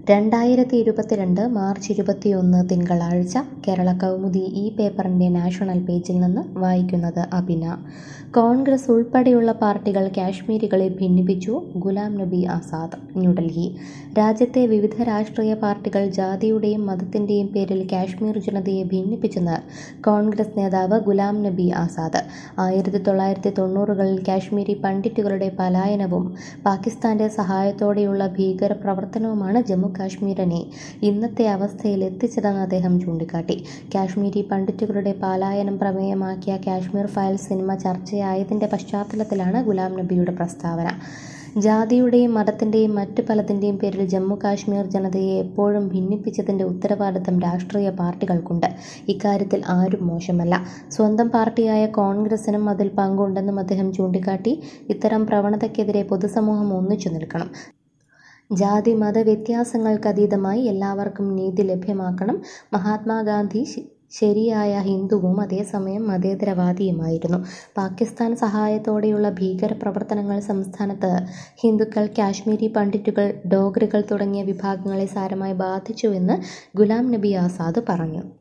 രണ്ടായിരത്തി ഇരുപത്തിരണ്ട് മാർച്ച് ഇരുപത്തിയൊന്ന് തിങ്കളാഴ്ച കേരള കൗമുദി ഈ പേപ്പറിൻ്റെ നാഷണൽ പേജിൽ നിന്ന് വായിക്കുന്നത് അഭിന കോൺഗ്രസ് ഉൾപ്പെടെയുള്ള പാർട്ടികൾ കാശ്മീരികളെ ഭിന്നിപ്പിച്ചു ഗുലാം നബി ആസാദ് ന്യൂഡൽഹി രാജ്യത്തെ വിവിധ രാഷ്ട്രീയ പാർട്ടികൾ ജാതിയുടെയും മതത്തിൻ്റെയും പേരിൽ കാശ്മീർ ജനതയെ ഭിന്നിപ്പിച്ചെന്ന് കോൺഗ്രസ് നേതാവ് ഗുലാം നബി ആസാദ് ആയിരത്തി തൊള്ളായിരത്തി തൊണ്ണൂറുകളിൽ കാശ്മീരി പണ്ഡിറ്റുകളുടെ പലായനവും പാകിസ്ഥാന്റെ സഹായത്തോടെയുള്ള ഭീകര പ്രവർത്തനവുമാണ് ജമ്മു കാശ്മീരിനെ ഇന്നത്തെ അവസ്ഥയിൽ എത്തിച്ചതെന്ന് അദ്ദേഹം ചൂണ്ടിക്കാട്ടി കാശ്മീരി പണ്ഡിറ്റുകളുടെ പലായനം പ്രമേയമാക്കിയ കാശ്മീർ ഫയൽ സിനിമ ചർച്ചയായതിന്റെ പശ്ചാത്തലത്തിലാണ് ഗുലാം നബിയുടെ പ്രസ്താവന ജാതിയുടെയും മതത്തിന്റെയും മറ്റു പലതിന്റെയും പേരിൽ ജമ്മു കാശ്മീർ ജനതയെ എപ്പോഴും ഭിന്നിപ്പിച്ചതിന്റെ ഉത്തരവാദിത്തം രാഷ്ട്രീയ പാർട്ടികൾക്കുണ്ട് ഇക്കാര്യത്തിൽ ആരും മോശമല്ല സ്വന്തം പാർട്ടിയായ കോൺഗ്രസിനും അതിൽ പങ്കുണ്ടെന്നും അദ്ദേഹം ചൂണ്ടിക്കാട്ടി ഇത്തരം പ്രവണതയ്ക്കെതിരെ പൊതുസമൂഹം ഒന്നിച്ചു നിൽക്കണം ജാതി മത വ്യത്യാസങ്ങൾക്കതീതമായി എല്ലാവർക്കും നീതി ലഭ്യമാക്കണം മഹാത്മാഗാന്ധി ശരിയായ ഹിന്ദുവും അതേസമയം മതേതരവാദിയുമായിരുന്നു പാകിസ്ഥാൻ സഹായത്തോടെയുള്ള ഭീകര പ്രവർത്തനങ്ങൾ സംസ്ഥാനത്ത് ഹിന്ദുക്കൾ കാശ്മീരി പണ്ഡിറ്റുകൾ ഡോഗ്രികൾ തുടങ്ങിയ വിഭാഗങ്ങളെ സാരമായി ബാധിച്ചുവെന്ന് ഗുലാം നബി ആസാദ് പറഞ്ഞു